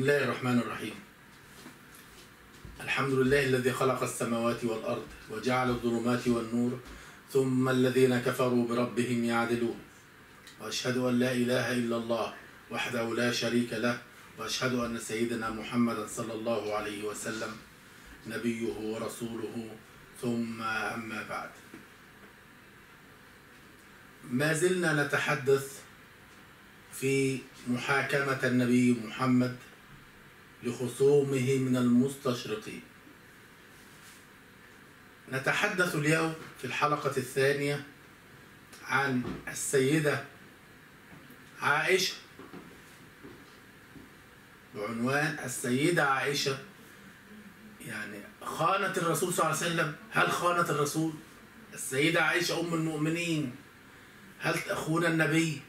الله الرحمن الرحيم الحمد لله الذي خلق السماوات والأرض وجعل الظلمات والنور ثم الذين كفروا بربهم يعدلون وأشهد أن لا إله إلا الله وحده لا شريك له وأشهد أن سيدنا محمدا صلى الله عليه وسلم نبيه ورسوله ثم أما بعد ما زلنا نتحدث في محاكمة النبي محمد لخصومه من المستشرقين نتحدث اليوم في الحلقة الثانية عن السيدة عائشة بعنوان السيدة عائشة يعني خانت الرسول صلى الله عليه وسلم هل خانت الرسول السيدة عائشة أم المؤمنين هل تخون النبي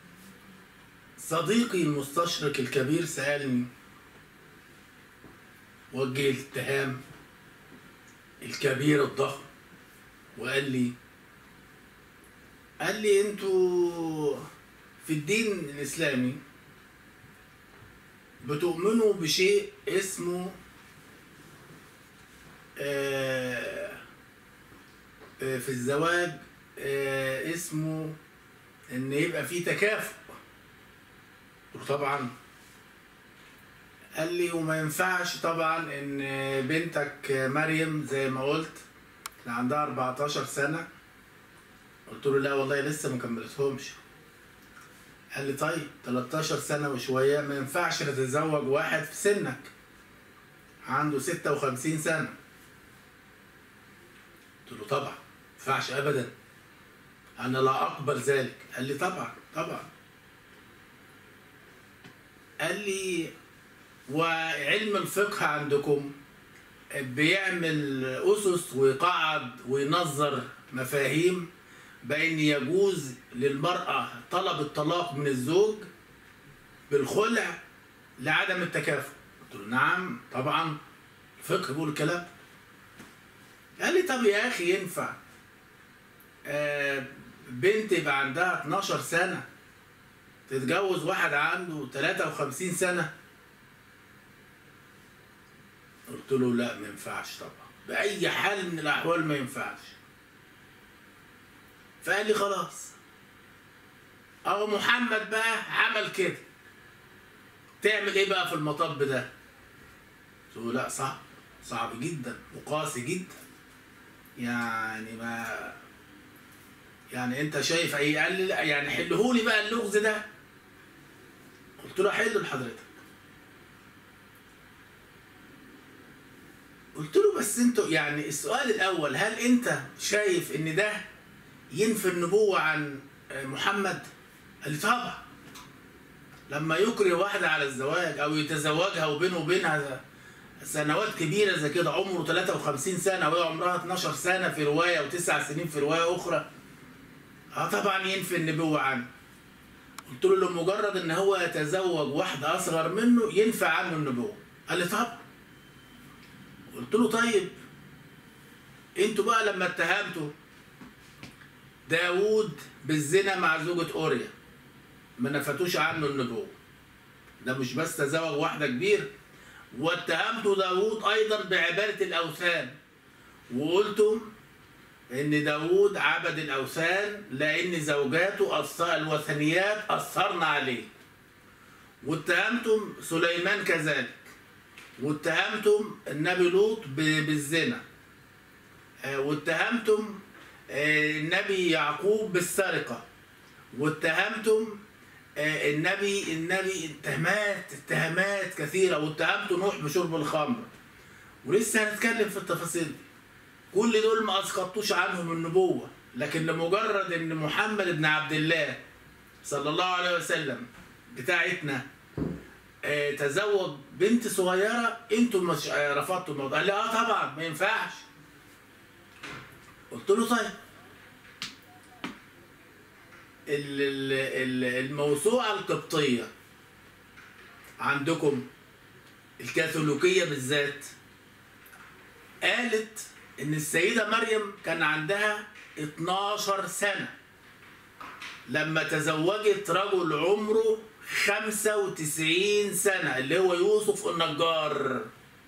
صديقي المستشرق الكبير سألني وجه الاتهام الكبير الضخم وقال لي قال لي انتوا في الدين الاسلامي بتؤمنوا بشيء اسمه آه، آه، في الزواج آه، اسمه ان يبقى في تكافؤ قلت طبعا قال لي وما ينفعش طبعا ان بنتك مريم زي ما قلت اللي عندها 14 سنة قلت له لا والله لسه ما كملتهمش قال لي طيب 13 سنة وشوية ما ينفعش تتزوج واحد في سنك عنده 56 سنة قلت له طبعا ما ينفعش ابدا انا لا اقبل ذلك قال لي طبعا طبعا قال لي وعلم الفقه عندكم بيعمل أسس ويقعد وينظر مفاهيم بأن يجوز للمرأة طلب الطلاق من الزوج بالخلع لعدم التكافؤ قلت له نعم طبعا الفقه بيقول الكلام قال لي طب يا أخي ينفع آه بنت يبقى عندها 12 سنة تتجوز واحد عنده 53 سنة قلت له لا ما ينفعش طبعا بأي حال من الأحوال ما ينفعش فقال لي خلاص أهو محمد بقى عمل كده تعمل إيه بقى في المطب ده؟ قلت له لا صعب صعب جدا وقاسي جدا يعني ما يعني انت شايف ايه قال لي لا يعني حلهولي بقى اللغز ده قلت له حله لحضرتك قلت له بس انتوا يعني السؤال الاول هل انت شايف ان ده ينفي النبوة عن محمد قال لي طبعا لما يكره واحدة على الزواج او يتزوجها وبينه وبينها سنوات كبيرة زي كده عمره 53 سنة وهي عمرها 12 سنة في رواية وتسع سنين في رواية أخرى اه طبعا ينفي النبوة عنه قلت له لمجرد ان هو يتزوج واحدة اصغر منه ينفع عنه النبوة قال لي طب قلت له طيب انتوا بقى لما اتهمتوا داوود بالزنا مع زوجة اوريا ما نفتوش عنه النبوة ده مش بس تزوج واحدة كبير واتهمتوا داوود ايضا بعبادة الاوثان وقلتم ان داوود عبد الاوثان لان زوجاته الوثنيات اثرن عليه واتهمتم سليمان كذلك واتهمتم النبي لوط بالزنا واتهمتم النبي يعقوب بالسرقه واتهمتم النبي النبي اتهامات اتهامات كثيره واتهمتم نوح بشرب الخمر ولسه هنتكلم في التفاصيل دي كل دول ما اسقطوش عنهم النبوه لكن لمجرد ان محمد بن عبد الله صلى الله عليه وسلم بتاعتنا آه تزوج بنت صغيره انتم مش آه رفضتوا الموضوع قال لي اه طبعا ما ينفعش قلت له طيب الموسوعه القبطيه عندكم الكاثوليكيه بالذات قالت ان السيدة مريم كان عندها 12 سنة لما تزوجت رجل عمره 95 سنة اللي هو يوسف النجار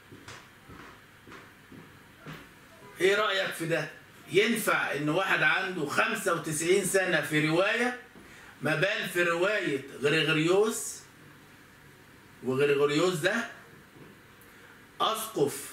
ايه رأيك في ده؟ ينفع ان واحد عنده 95 سنة في رواية ما بال في رواية غريغوريوس وغريغوريوس ده أسقف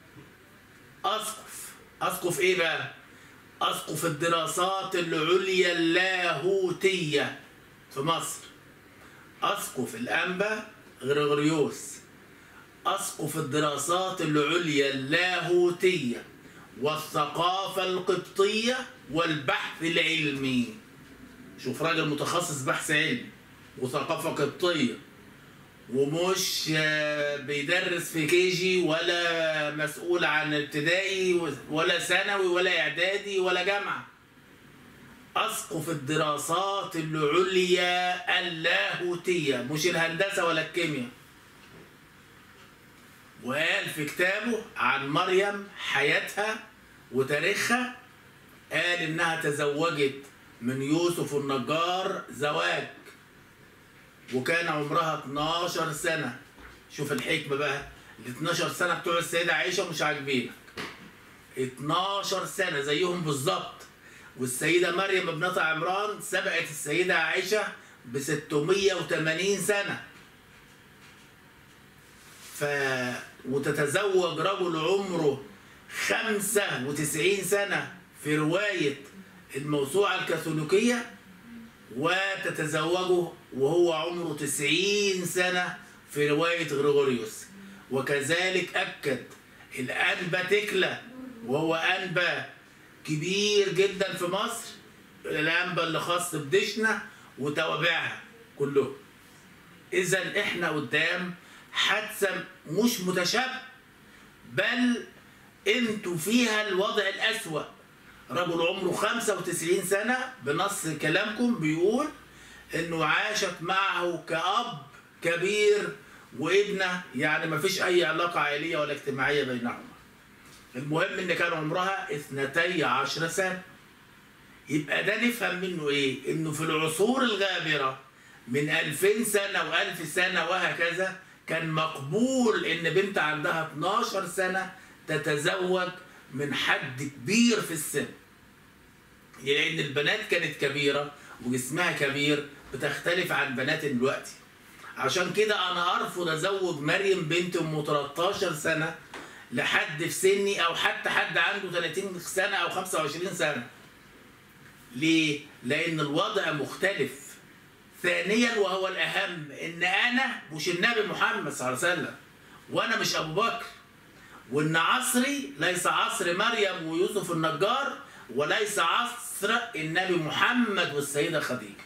أسقف أسقف إيه بقى؟ أسقف الدراسات العليا اللاهوتية في مصر أسقف الأنبا غريغوريوس أسقف الدراسات العليا اللاهوتية والثقافة القبطية والبحث العلمي شوف راجل متخصص بحث علمي وثقافة قبطية ومش آه، بيدرس في كيجي ولا مسؤول عن ابتدائي ولا ثانوي ولا اعدادي ولا جامعه اسقف الدراسات العليا اللاهوتيه مش الهندسه ولا الكيمياء وقال في كتابه عن مريم حياتها وتاريخها قال انها تزوجت من يوسف النجار زواج وكان عمرها 12 سنة شوف الحكمة بقى ال 12 سنة بتوع السيدة عائشة مش عاجبينك 12 سنة زيهم بالظبط والسيدة مريم ابنة عمران سبقت السيدة عائشة ب 680 سنة ف وتتزوج رجل عمره 95 سنة في رواية الموسوعة الكاثوليكية وتتزوجه وهو عمره 90 سنة في رواية غريغوريوس وكذلك أكد الأنبا تكلا وهو أنبا كبير جدا في مصر الأنبا اللي خاص بدشنا وتوابعها كلهم إذا إحنا قدام حادثة مش متشابه بل انتوا فيها الوضع الأسوأ رجل عمره 95 سنة بنص كلامكم بيقول انه عاشت معه كأب كبير وابنه يعني ما فيش اي علاقة عائلية ولا اجتماعية بينهما المهم ان كان عمرها اثنتي عشر سنة يبقى ده نفهم منه ايه انه في العصور الغابرة من 2000 سنة و1000 سنة وهكذا كان مقبول ان بنت عندها 12 سنة تتزوج من حد كبير في السن لان البنات كانت كبيره وجسمها كبير بتختلف عن بنات دلوقتي عشان كده انا ارفض ازوج مريم بنت ام 13 سنه لحد في سني او حتى حد عنده 30 سنه او 25 سنه ليه لان الوضع مختلف ثانيا وهو الاهم ان انا مش النبي محمد صلى الله عليه وسلم وانا مش ابو بكر وان عصري ليس عصر مريم ويوسف النجار وليس عصر النبي محمد والسيدة خديجة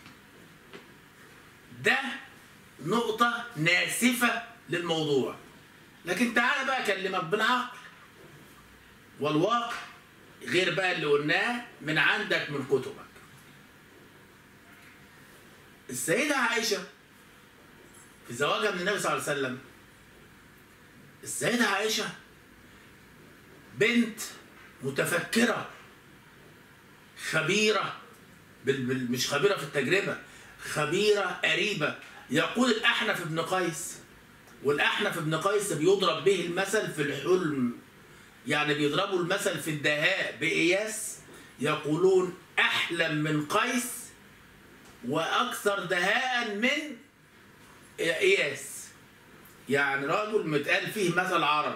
ده نقطة ناسفة للموضوع لكن تعالى بقى أكلمك بالعقل والواقع غير بقى اللي قلناه من عندك من كتبك السيدة عائشة في زواجها من النبي صلى الله عليه وسلم السيدة عائشة بنت متفكرة خبيرة بال- بال- مش خبيرة في التجربة خبيرة قريبة يقول الأحنف بن قيس والأحنف بن قيس بيضرب به المثل في الحلم يعني بيضربوا المثل في الدهاء بإياس يقولون أحلم من قيس وأكثر دهاء من إياس يعني رجل متقال فيه مثل عربي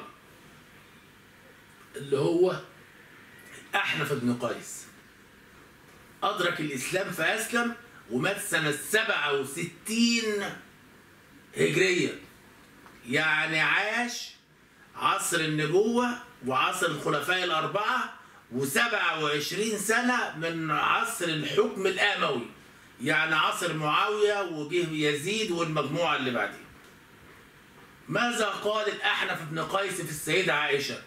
اللي هو أحنف بن قيس أدرك الإسلام فأسلم ومات سنة 67 هجرية يعني عاش عصر النبوة وعصر الخلفاء الأربعة وسبعة وعشرين سنة من عصر الحكم الآموي يعني عصر معاوية وجه يزيد والمجموعة اللي بعديه ماذا قال الأحنف بن قيس في السيدة عائشة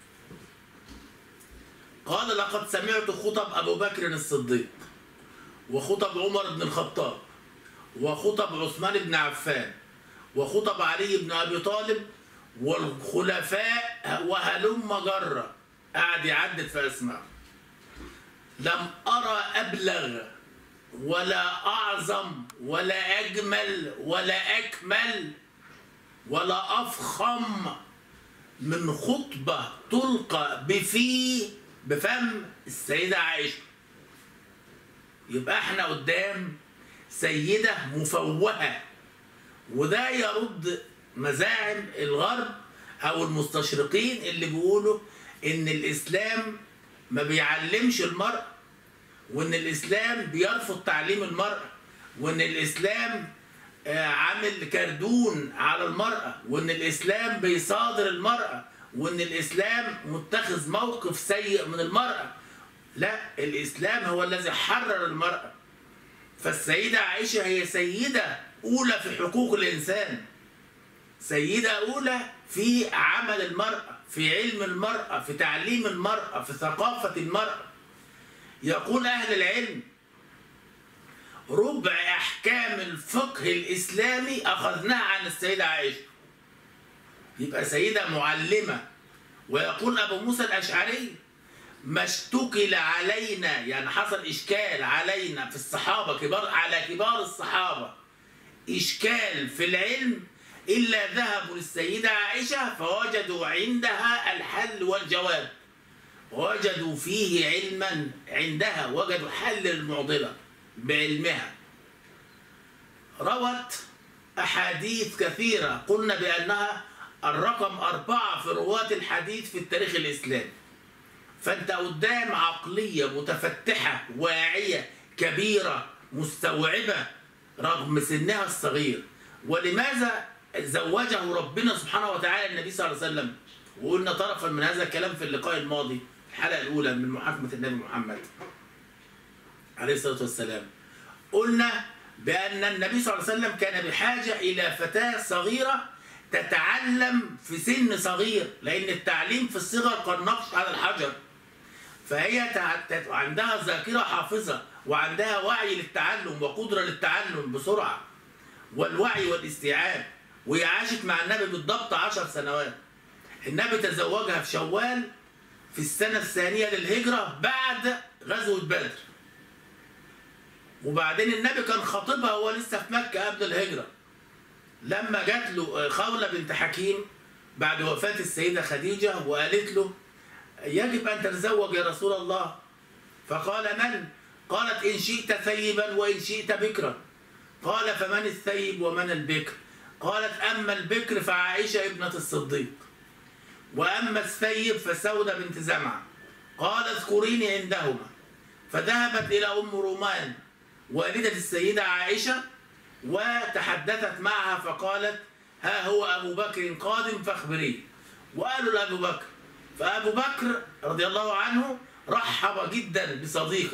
قال لقد سمعت خطب أبو بكر الصديق وخطب عمر بن الخطاب وخطب عثمان بن عفان وخطب علي بن أبي طالب والخلفاء وهلم جرة قعد يعدد في أسماء لم أرى أبلغ ولا أعظم ولا أجمل ولا أكمل ولا أفخم من خطبة تلقى بفيه بفم السيدة عائشة يبقى احنا قدام سيدة مفوهة وده يرد مزاعم الغرب او المستشرقين اللي بيقولوا ان الاسلام ما بيعلمش المرأة وان الاسلام بيرفض تعليم المرأة وان الاسلام آه، عامل كردون على المرأة وان الاسلام بيصادر المرأة وان الاسلام متخذ موقف سيء من المرأة لا الاسلام هو الذي حرر المرأة فالسيدة عائشة هي سيدة أولى في حقوق الإنسان سيدة أولى في عمل المرأة في علم المرأة في تعليم المرأة في ثقافة المرأة يقول أهل العلم ربع أحكام الفقه الإسلامي أخذناها عن السيدة عائشة يبقى سيدة معلمة ويقول أبو موسى الأشعري ما اشتكل علينا يعني حصل إشكال علينا في الصحابة كبار على كبار الصحابة إشكال في العلم إلا ذهبوا للسيدة عائشة فوجدوا عندها الحل والجواب وجدوا فيه علما عندها وجدوا حل المعضلة بعلمها روت أحاديث كثيرة قلنا بأنها الرقم أربعة في رواة الحديث في التاريخ الإسلامي فأنت قدام عقلية متفتحة واعية كبيرة مستوعبة رغم سنها الصغير ولماذا زوجه ربنا سبحانه وتعالى النبي صلى الله عليه وسلم وقلنا طرفا من هذا الكلام في اللقاء الماضي الحلقة الأولى من محاكمة النبي محمد عليه الصلاة والسلام قلنا بأن النبي صلى الله عليه وسلم كان بحاجة إلى فتاة صغيرة تتعلم في سن صغير لأن التعليم في الصغر كالنقش على الحجر فهي تع- عندها ذاكرة حافظة وعندها وعي للتعلم وقدرة للتعلم بسرعة والوعي والاستيعاب وهي عاشت مع النبي بالضبط عشر سنوات النبي تزوجها في شوال في السنة الثانية للهجرة بعد غزوة بدر وبعدين النبي كان خاطبها وهو لسه في مكة قبل الهجرة لما جات له خولة بنت حكيم بعد وفاة السيدة خديجة وقالت له يجب أن تتزوج يا رسول الله فقال من؟ قالت إن شئت ثيبا وإن شئت بكرا قال فمن الثيب ومن البكر قالت أما البكر فعائشة ابنة الصديق وأما الثيب فسودة بنت زمعة قال اذكريني عندهما فذهبت إلى أم رومان والدة السيدة عائشة وتحدثت معها فقالت ها هو أبو بكر قادم فاخبريه وقالوا لأبو بكر فأبو بكر رضي الله عنه رحب جدا بصديقه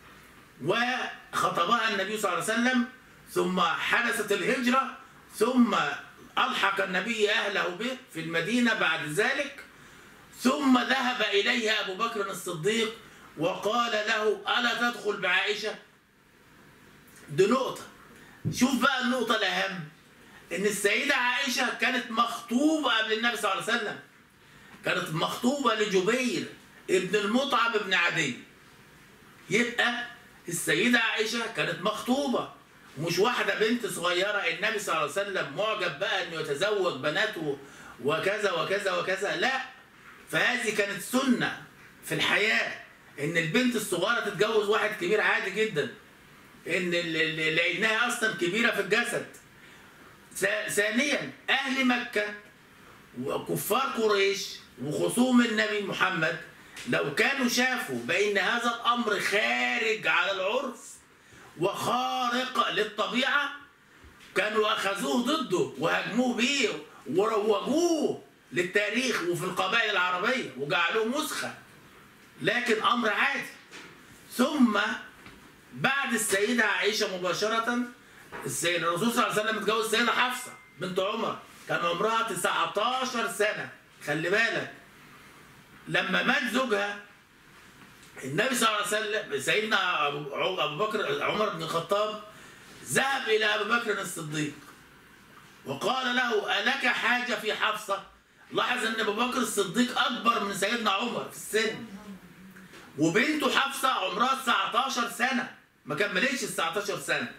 وخطبها النبي صلى الله عليه وسلم ثم حدثت الهجرة ثم ألحق النبي أهله به في المدينة بعد ذلك ثم ذهب إليه أبو بكر الصديق وقال له ألا تدخل بعائشة دي نقطة شوف بقى النقطة الأهم إن السيدة عائشة كانت مخطوبة قبل النبي صلى الله عليه وسلم كانت مخطوبة لجبير ابن المطعم ابن عدي يبقى السيدة عائشة كانت مخطوبة مش واحدة بنت صغيرة النبي صلى الله عليه وسلم معجب بقى انه يتزوج بناته وكذا وكذا وكذا لا فهذه كانت سنة في الحياة ان البنت الصغيرة تتجوز واحد كبير عادي جدا ان ال- ال- لانها اصلا كبيرة في الجسد ثا- ثانيا اهل مكة وكفار قريش وخصوم النبي محمد لو كانوا شافوا بأن هذا الأمر خارج على العرف وخارق للطبيعة كانوا أخذوه ضده وهاجموه بيه وروجوه للتاريخ وفي القبائل العربية وجعلوه مسخة لكن أمر عادي ثم بعد السيدة عائشة مباشرة السيد الرسول صلى الله عليه وسلم اتجوز السيدة حفصة بنت عمر كان عمرها 19 سنة خلي بالك لما مات زوجها النبي صلى الله عليه وسلم سيدنا أبو أبو بكر عمر بن الخطاب ذهب إلى أبي بكر الصديق وقال له ألك حاجة في حفصة لاحظ أن أبو بكر الصديق أكبر من سيدنا عمر في السن وبنته حفصة عمرها 19 سنة ما كملتش ال 19 سنه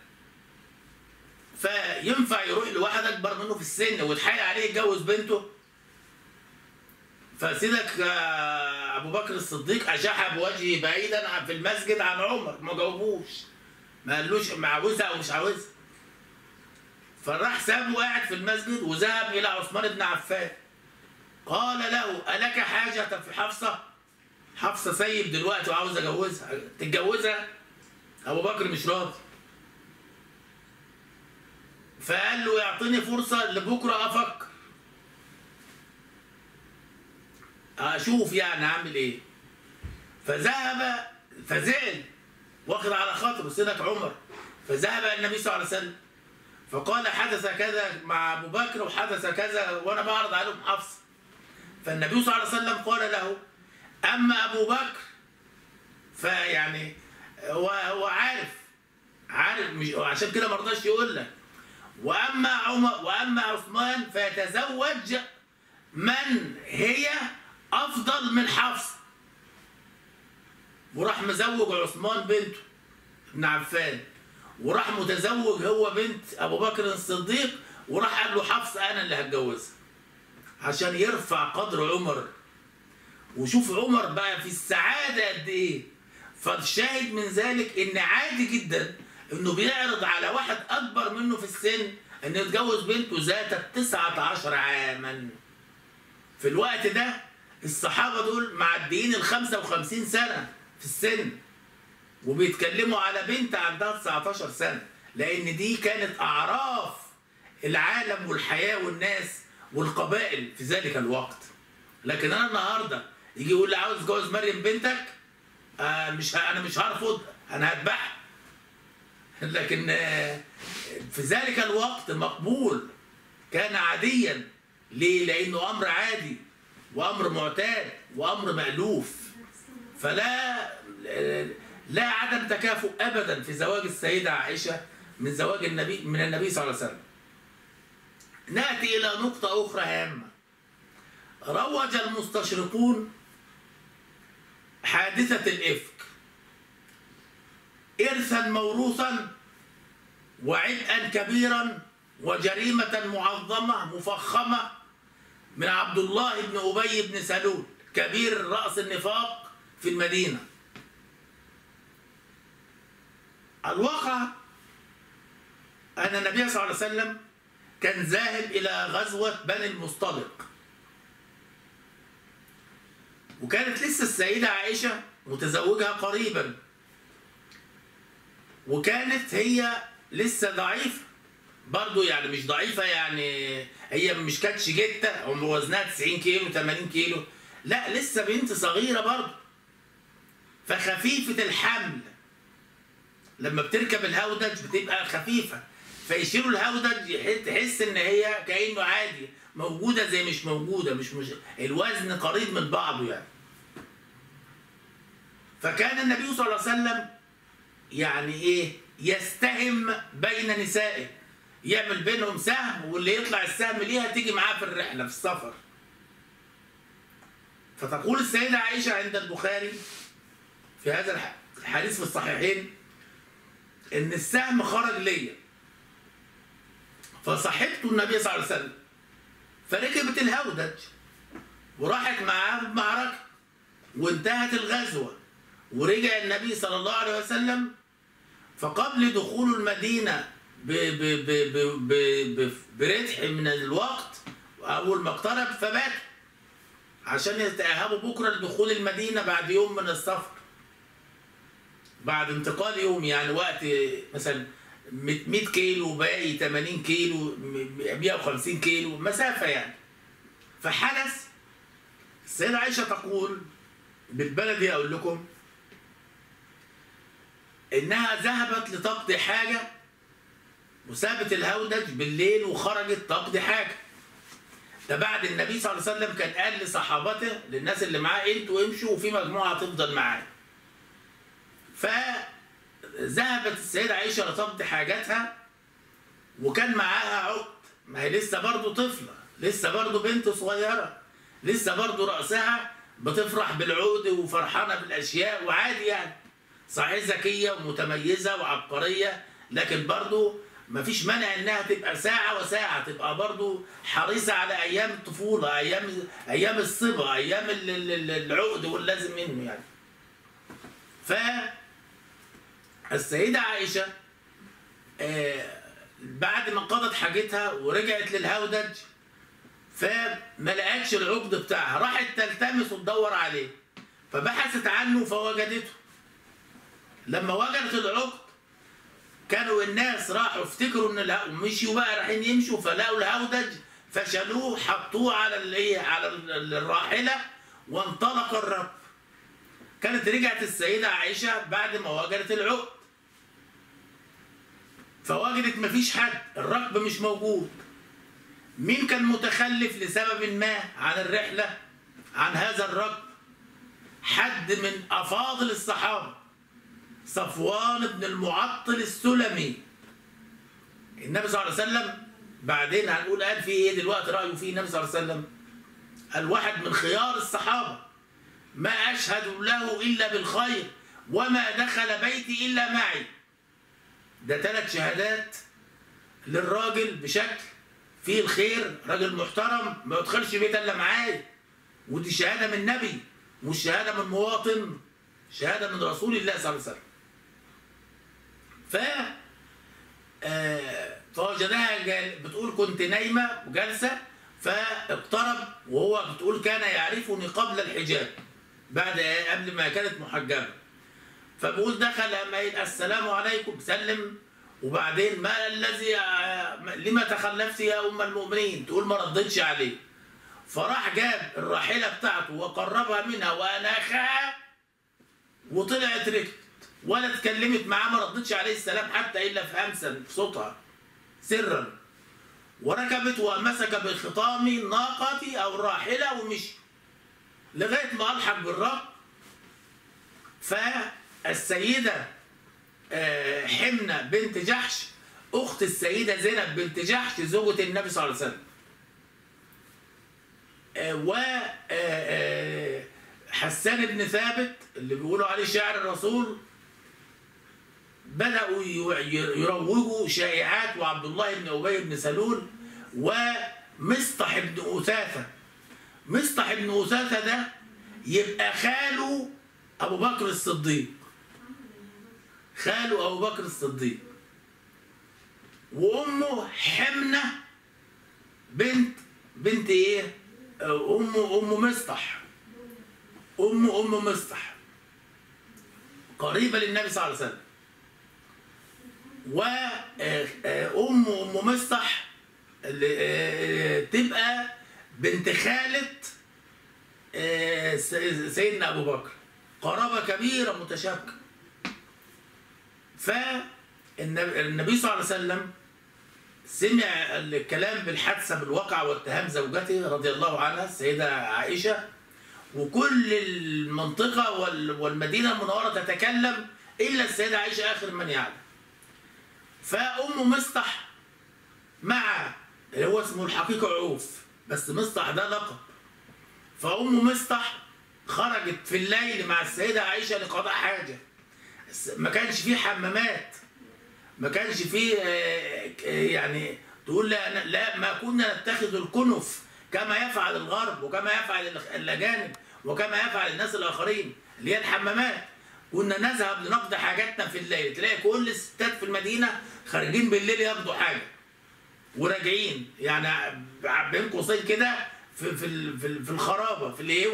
فينفع يروح لواحد اكبر منه في السن ويتحايل عليه يتجوز بنته فسيدك آه، ابو بكر الصديق اشاح بوجهه بعيدا عن- في المسجد عن عمر ما جاوبوش ما قالوش ما عاوزها او مش عاوزها فراح سابه قاعد في المسجد وذهب الى عثمان بن عفان قال له الك حاجه في حفصه حفصه سيب دلوقتي وعاوز اجوزها تتجوزها ابو بكر مش راضي فقال له يعطيني فرصه لبكره افكر اشوف يعني اعمل ايه فذهب فزعل واخد على خاطره سيدك عمر فذهب الى النبي صلى الله عليه وسلم فقال حدث كذا مع ابو بكر وحدث كذا وانا بعرض عليهم حفص فالنبي صلى الله عليه وسلم قال له اما ابو بكر فيعني هو هو عارف عارف مش عشان كده ما رضاش يقول لك واما عمر واما عثمان فيتزوج من هي افضل من حفص وراح مزوج عثمان بنته ابن عفان وراح متزوج هو بنت ابو بكر الصديق وراح قال له حفص انا اللي هتجوزها عشان يرفع قدر عمر وشوف عمر بقى في السعاده قد ايه فالشاهد من ذلك ان عادي جدا انه بيعرض على واحد اكبر منه في السن انه يتجوز بنته ذات التسعة عشر عاما في الوقت ده الصحابة دول معديين ال 55 سنة في السن وبيتكلموا على بنت عندها 19 سنة لأن دي كانت أعراف العالم والحياة والناس والقبائل في ذلك الوقت لكن أنا النهاردة يجي يقول لي عاوز اتجوز مريم بنتك آه مش ه- أنا مش هرفض أنا هذبحها لكن آه، في ذلك الوقت مقبول كان عاديا ليه؟ لأنه أمر عادي وأمر معتاد وأمر مألوف فلا لا عدم تكافؤ أبدا في زواج السيدة عائشة من زواج النبي من النبي صلى الله عليه وسلم نأتي إلى نقطة أخرى هامة روج المستشرقون حادثة الإفك إرثا موروثا وعبئا كبيرا وجريمة معظمة مفخمة من عبد الله بن أبي بن سلول كبير رأس النفاق في المدينة الواقع أن النبي صلى الله عليه وسلم كان ذاهب إلى غزوة بني المصطلق وكانت لسه السيدة عائشة متزوجها قريبا وكانت هي لسه ضعيفة برضو يعني مش ضعيفة يعني هي مش كانتش جتة أو وزنها 90 كيلو 80 كيلو لا لسه بنت صغيرة برضو فخفيفة الحمل لما بتركب الهودج بتبقى خفيفة فيشيلوا الهودج يح- تحس ان هي كأنه عادي موجودة زي مش موجودة مش مش الوزن قريب من بعضه يعني فكان النبي صلى الله عليه وسلم يعني ايه يستهم بين نسائه يعمل بينهم سهم واللي يطلع السهم ليها تيجي معاه في الرحله في السفر فتقول السيده عائشه عند البخاري في هذا الح- الحديث في الصحيحين ان السهم خرج ليا فصاحبته النبي صلى الله عليه وسلم فركبت الهودج وراحت معاه بمعركه وانتهت الغزوه ورجع النبي صلى الله عليه وسلم فقبل دخول المدينة ب ب ب ب ب ب برتح من الوقت أول ما اقترب فبات عشان يتأهبوا بكرة لدخول المدينة بعد يوم من السفر بعد انتقال يوم يعني وقت مثلا 100 كيلو باقي 80 كيلو 150 كيلو مسافة يعني فحدث السيدة عائشة تقول بالبلدي أقول لكم انها ذهبت لتقضي حاجه وسابت الهودج بالليل وخرجت تقضي حاجه ده بعد النبي صلى الله عليه وسلم كان قال لصحابته للناس اللي معاه انتوا امشوا وفي مجموعه هتفضل معاه فذهبت السيده عائشه لتقضي حاجاتها وكان معاها عقد ما هي لسه برضه طفله لسه برضه بنت صغيره لسه برضه راسها بتفرح بالعقد وفرحانه بالاشياء وعادي يعني صحيح ذكيه ومتميزه وعبقريه لكن برضو مفيش مانع انها تبقى ساعه وساعه تبقى برضو حريصه على ايام الطفوله ايام ايام الصبا ايام ال- ال- ال- العقد واللازم منه يعني ف السيده عائشه آه، بعد ما قضت حاجتها ورجعت للهودج فما لقتش العقد بتاعها راحت تلتمس وتدور عليه فبحثت عنه فوجدته لما وجدت العقد كانوا الناس راحوا افتكروا ان الهو... مشيوا بقى رايحين يمشوا فلقوا الهودج فشالوه حطوه على الايه على ال- الراحله وانطلق الرب كانت رجعت السيده عائشه بعد ما وجدت العقد فوجدت مفيش حد الركب مش موجود مين كان متخلف لسبب ما عن الرحله عن هذا الركب حد من افاضل الصحابه صفوان بن المعطل السلمي النبي صلى الله عليه وسلم بعدين هنقول قال فيه ايه دلوقتي رايه فيه النبي صلى الله عليه وسلم الواحد من خيار الصحابه ما اشهد له الا بالخير وما دخل بيتي الا معي ده ثلاث شهادات للراجل بشكل فيه الخير راجل محترم ما يدخلش بيت الا معاي ودي شهاده من نبي مش شهاده من مواطن شهاده من رسول الله صلى الله عليه وسلم ف آه، فوجدها جال- بتقول كنت نايمه وجالسه فاقترب وهو بتقول كان يعرفني قبل الحجاب بعد قبل ما كانت محجبه فبقول دخل اما يقول السلام عليكم سلم وبعدين ما الذي آه، لما تخلفت يا ام المؤمنين تقول ما ردتش عليه فراح جاب الراحله بتاعته وقربها منها واناخها وطلعت ركبت ولا اتكلمت معاه ما ردتش عليه السلام حتى الا في همسا في صوتها سرا وركبت ومسك بخطام ناقتي او الراحله ومشي لغايه ما الحق بالرب فالسيده آه، حمنه بنت جحش اخت السيده زينب بنت جحش زوجة النبي صلى الله عليه وسلم آه، و آه، آه، حسان بن ثابت اللي بيقولوا عليه شاعر الرسول بدأوا ي- يروجوا شائعات وعبد الله بن أبي بن سلول ومصطح بن أثاثة مصطح بن أثاثة ده يبقى خاله أبو بكر الصديق خاله أبو بكر الصديق وأمه حمنة بنت بنت إيه؟ أم أم مصطح أم أم مصطح قريبة للنبي صلى الله عليه وسلم وأم أم مصطح اللي آه، تبقى بنت خالة آه، س- سيدنا أبو بكر قرابة كبيرة متشابكة فالنبي صلى الله عليه وسلم سمع الكلام بالحادثة بالواقع واتهام زوجته رضي الله عنها السيدة عائشة وكل المنطقة وال- والمدينة المنورة تتكلم إلا السيدة عائشة آخر من يعلم فأم مصطح مع اللي هو اسمه الحقيقة عوف بس مصطح ده لقب فأم مصطح خرجت في الليل مع السيدة عائشة لقضاء حاجة بس ما كانش فيه حمامات ما كانش فيه آه، آه، يعني تقول لا, لا ما كنا نتخذ الكنف كما يفعل الغرب وكما يفعل الأجانب وكما يفعل الناس الآخرين اللي هي الحمامات كنا نذهب لنقضي حاجاتنا في الليل تلاقي كل الستات في المدينة خارجين بالليل ياخدوا حاجة وراجعين يعني بين قوسين كده في في ال- في ال- في الخرابة في الهيو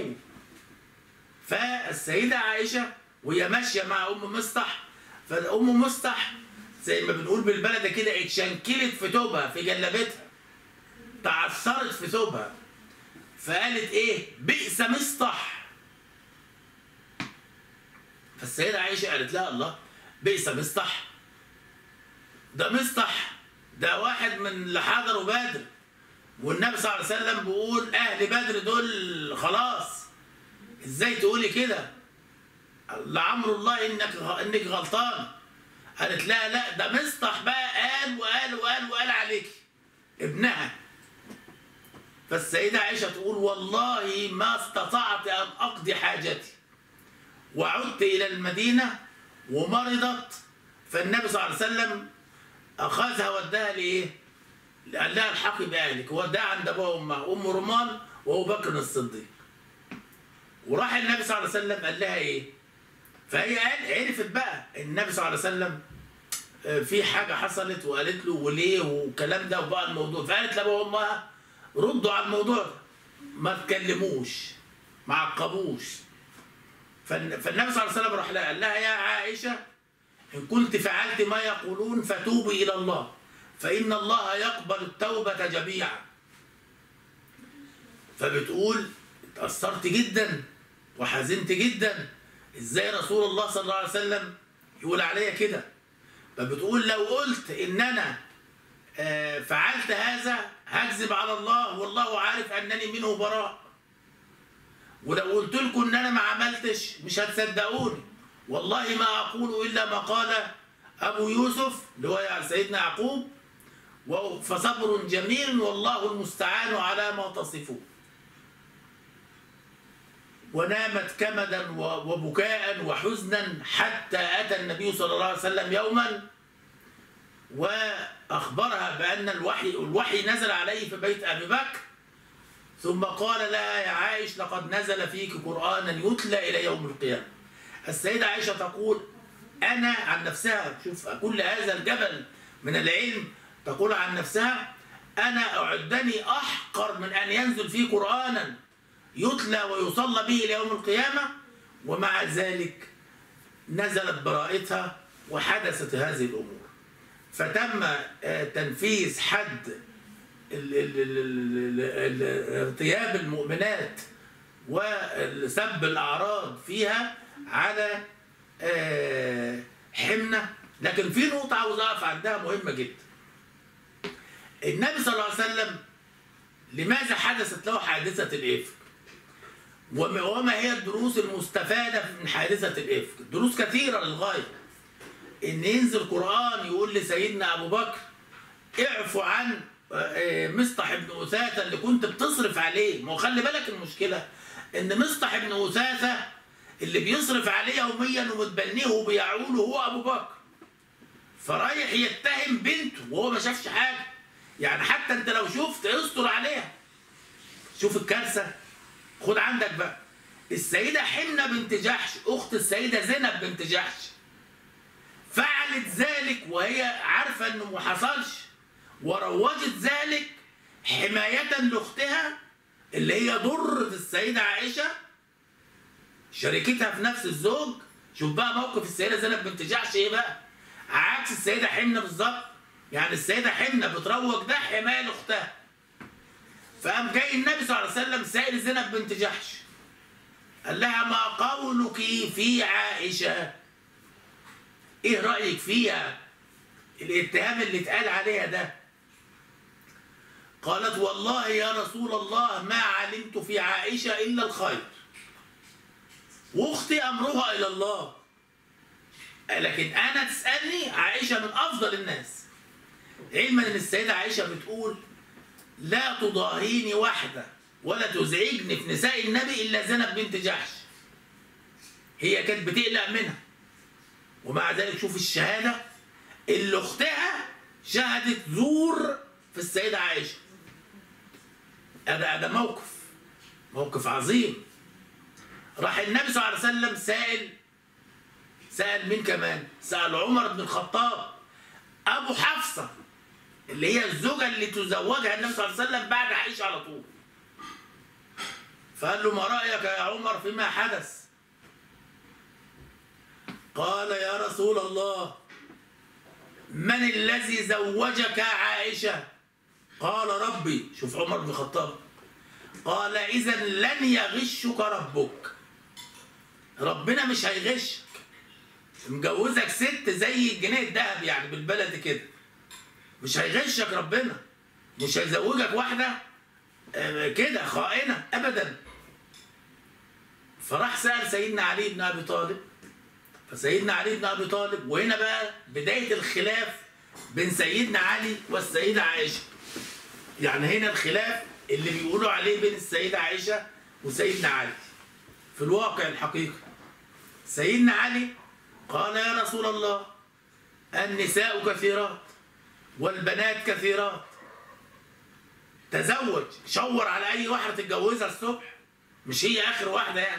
فالسيدة عائشة وهي ماشية مع أم مصطح فأم مصطح زي ما بنقول بالبلد كده اتشنكلت في ثوبها في جلابتها تعثرت في ثوبها فقالت ايه بئس مصطح فالسيدة عائشة قالت لها الله بئس مصطح ده مصطح ده واحد من اللي حضروا بدر والنبي صلى الله عليه وسلم بيقول اهل بدر دول خلاص ازاي تقولي كده لعمر الله انك غ- انك غلطان قالت لا لا ده مصطح بقى قال وقال وقال وقال عليك ابنها فالسيدة عائشة تقول والله ما استطعت أن أقضي حاجتي وعدت إلى المدينة ومرضت فالنبي صلى الله عليه وسلم اخذها وداها لايه؟ قال لها الحقي باهلك وداها عند ابوها وامها ام رمان وابو بكر الصديق وراح النبي صلى الله عليه وسلم قال لها ايه؟ فهي قال عرفت بقى النبي صلى الله عليه وسلم آه، في حاجه حصلت وقالت له وليه والكلام ده وبقى الموضوع فقالت لابوها وامها ردوا على الموضوع ده ما تكلموش ما عقبوش فالن- فالنبي صلى الله عليه وسلم راح لها قال لها يا عائشه ان كنت فعلت ما يقولون فتوبي الى الله فان الله يقبل التوبه جميعا فبتقول اتأثرت جدا وحزنت جدا ازاي رسول الله صلى الله عليه وسلم يقول عليا كده فبتقول لو قلت ان انا آه، فعلت هذا هكذب على الله والله عارف انني منه براء ولو قلت لكم ان انا ما عملتش مش هتصدقوني والله ما اقول الا ما قال ابو يوسف اللي هو سيدنا يعقوب و- فصبر جميل والله المستعان على ما تصفون ونامت كمدا و- وبكاء وحزنا حتى اتى النبي صلى الله عليه وسلم يوما واخبرها بان الوحي الوحي نزل عليه في بيت ابي بكر ثم قال لها يا عائش لقد نزل فيك قرانا يتلى الى يوم القيامه السيده عائشه تقول انا عن نفسها شوف كل هذا الجبل من العلم تقول عن نفسها انا اعدني احقر من ان ينزل فيه قرانا يتلى ويصلى به الى يوم القيامه ومع ذلك نزلت براءتها وحدثت هذه الامور فتم آه، تنفيذ حد ال- ال- ال- ال- ال- ال- اغتياب المؤمنات وسب الاعراض فيها على آه، حمنه لكن في نقطه عاوز اقف عندها مهمه جدا النبي صلى الله عليه وسلم لماذا حدثت له حادثه الافك وما وما هي الدروس المستفاده من حادثه الافك دروس كثيره للغايه ان ينزل قران يقول لسيدنا ابو بكر اعفو عن آه، مصطح بن أثاثة اللي كنت بتصرف عليه ما هو خلي بالك المشكلة إن مصطح بن أثاثة اللي بيصرف عليه يوميا ومتبنيه وبيعوله هو أبو بكر فرايح يتهم بنته وهو ما شافش حاجة يعني حتى أنت لو شفت استر عليها شوف الكارثة خد عندك بقى السيدة حمنة بنت جحش أخت السيدة زينب بنت جحش فعلت ذلك وهي عارفة إنه ما حصلش وروجت ذلك حماية لأختها اللي هي ضرة السيدة عائشة شريكتها في نفس الزوج شوف بقى موقف السيدة زينب بنت جحش ايه بقى عكس السيدة حمنة بالظبط يعني السيدة حمنة بتروج ده حماية لأختها فقام جاي النبي صلى الله عليه وسلم سائل زينب بنت جحش قال لها ما قولك في عائشة ايه رأيك فيها الاتهام اللي اتقال عليها ده قالت والله يا رسول الله ما علمت في عائشة إلا الخير واختي أمرها إلى الله لكن أنا تسألني عائشة من أفضل الناس علما أن السيدة عائشة بتقول لا تضاهيني واحدة ولا تزعجني في نساء النبي إلا زينب بنت جحش هي كانت بتقلق منها ومع ذلك شوف الشهادة اللي اختها شهدت زور في السيدة عائشة هذا هذا موقف موقف عظيم راح النبي صلى الله عليه وسلم سائل سأل مين كمان؟ سأل عمر بن الخطاب أبو حفصة اللي هي الزوجة اللي تزوجها النبي صلى الله عليه وسلم بعد عائشة على طول فقال له ما رأيك يا عمر فيما حدث؟ قال يا رسول الله من الذي زوجك عائشة قال ربي شوف عمر بن الخطاب قال إذا لن يغشك ربك ربنا مش هيغشك مجوزك ست زي الجنيه الذهب يعني بالبلد كده مش هيغشك ربنا مش هيزوجك واحدة آه، كده خائنة أبدا فراح سأل سيدنا علي بن أبي طالب فسيدنا علي بن ابي طالب وهنا بقى بدايه الخلاف بين سيدنا علي والسيده عائشه يعني هنا الخلاف اللي بيقولوا عليه بين السيده عائشه وسيدنا علي في الواقع الحقيقي سيدنا علي قال يا رسول الله النساء كثيرات والبنات كثيرات تزوج شور على اي واحده تتجوزها الصبح مش هي اخر واحده يعني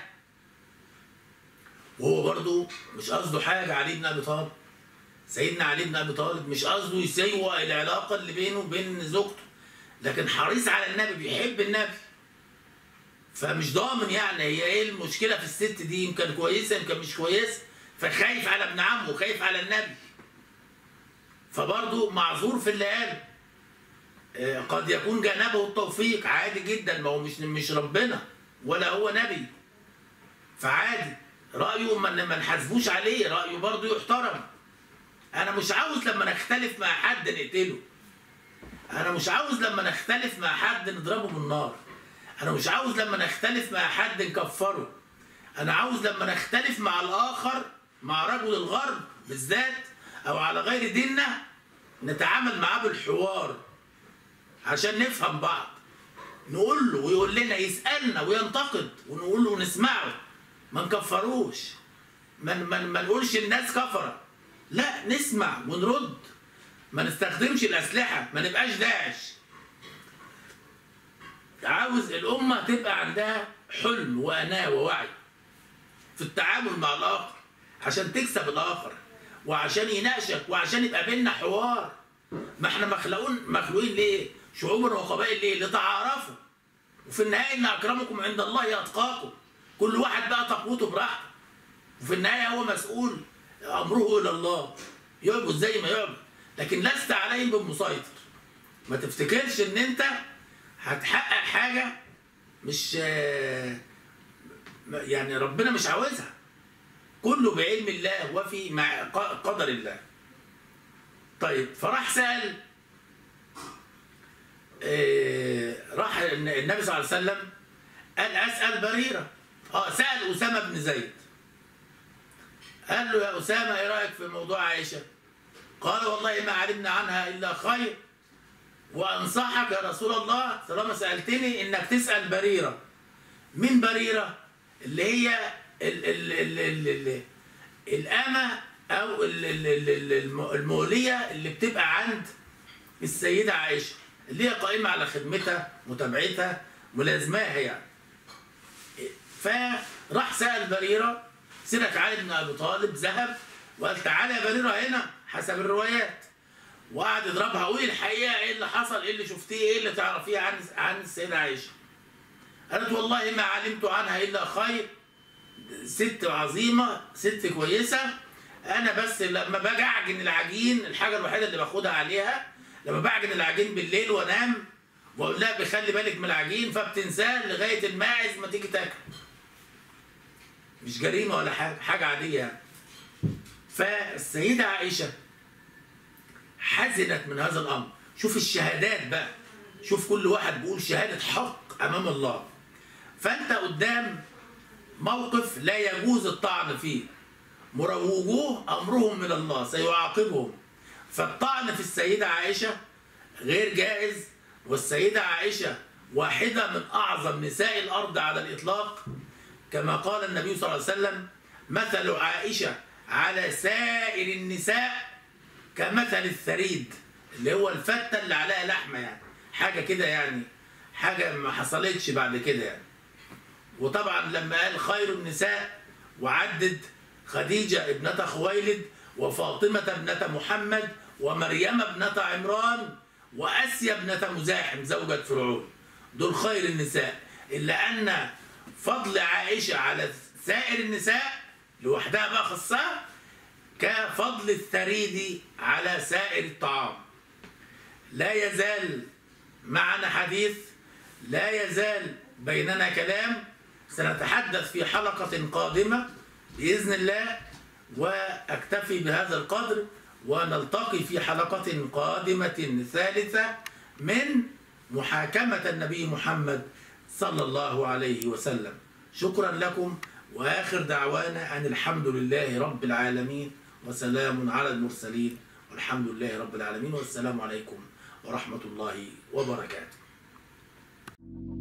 وهو برضو مش قصده حاجه علي بن ابي طالب سيدنا علي بن ابي طالب مش قصده يسيء العلاقه اللي بينه وبين زوجته لكن حريص على النبي بيحب النبي فمش ضامن يعني هي ايه المشكله في الست دي يمكن كويسه يمكن مش كويسه فخايف على ابن عمه خايف على النبي فبرضه معذور في اللي قاله آه، قد يكون جانبه التوفيق عادي جدا ما هو مش مش ربنا ولا هو نبي فعادي رايه ما ما نحاسبوش عليه رايه برضه يحترم انا مش عاوز لما نختلف مع حد نقتله انا مش عاوز لما نختلف مع حد نضربه بالنار انا مش عاوز لما نختلف مع حد نكفره انا عاوز لما نختلف مع الاخر مع رجل الغرب بالذات او على غير ديننا نتعامل معاه بالحوار عشان نفهم بعض نقول له ويقول لنا يسالنا وينتقد ونقول له ونسمعه ما نكفروش ما ما ما نقولش الناس كفره لا نسمع ونرد ما نستخدمش الاسلحه ما نبقاش داعش عاوز الامه تبقى عندها حلم واناه ووعي في التعامل مع الاخر عشان تكسب الاخر وعشان يناقشك وعشان يبقى بينا حوار ما احنا مخلوقون مخلوقين ليه؟ شعوبا وقبائل ليه؟ لتعارفوا وفي النهايه ان اكرمكم عند الله اتقاكم كل واحد بقى تقوته براحته وفي النهايه هو مسؤول امره الى الله يعبد زي ما يعبد لكن لست عليهم بمسيطر ما تفتكرش ان انت هتحقق حاجه مش آه، يعني ربنا مش عاوزها كله بعلم الله وفي مع ق- قدر الله طيب فراح سأل آه، راح النبي صلى الله عليه وسلم قال أسأل بريرة اه سأل أسامة بن زيد قال له يا أسامة إيه رأيك في موضوع عائشة قال والله ما علمنا عنها إلا خير وأنصحك يا رسول الله طالما سألتني إنك تسأل بريرة مين بريرة اللي هي ال ال ال ال ال الأمة أو ال ال ال ال الم- المولية اللي بتبقى عند السيدة عائشة اللي هي قائمة على خدمتها متابعتها ملازماها يعني فراح سأل بريرة سيرك علي بن أبي طالب ذهب وقال تعالى يا بريرة هنا حسب الروايات وقعد يضربها قولي الحقيقة ايه اللي حصل ايه اللي شفتيه ايه اللي تعرفيه عن عن السيدة عائشة قالت والله ما علمت عنها إلا خير ست عظيمة ست كويسة أنا بس لما باجي أعجن العجين الحاجة الوحيدة اللي باخدها عليها لما بعجن العجين بالليل وأنام بقول لها بخلي بالك من العجين فبتنساه لغاية الماعز ما تيجي تاكل مش جريمة ولا حاجة حاجة عادية يعني فالسيدة عائشة حزنت من هذا الأمر شوف الشهادات بقى شوف كل واحد بيقول شهادة حق أمام الله فأنت قدام موقف لا يجوز الطعن فيه مروجوه أمرهم من الله سيعاقبهم فالطعن في السيدة عائشة غير جائز والسيدة عائشة واحدة من أعظم نساء الأرض على الإطلاق كما قال النبي صلى الله عليه وسلم مثل عائشة على سائر النساء كمثل الثريد اللي هو الفتة اللي عليها لحمة يعني حاجة كده يعني حاجة ما حصلتش بعد كده يعني وطبعا لما قال خير النساء وعدد خديجة ابنة خويلد وفاطمة ابنة محمد ومريم ابنة عمران وأسيا ابنة مزاحم زوجة فرعون دول خير النساء إلا أن فضل عائشة على سائر النساء لوحدها بقى خصها كفضل الثريد على سائر الطعام لا يزال معنا حديث لا يزال بيننا كلام سنتحدث في حلقة قادمة بإذن الله وأكتفي بهذا القدر ونلتقي في حلقة قادمة ثالثة من محاكمة النبي محمد صلى الله عليه وسلم شكرا لكم وآخر دعوانا أن الحمد لله رب العالمين وسلام على المرسلين والحمد لله رب العالمين والسلام عليكم ورحمة الله وبركاته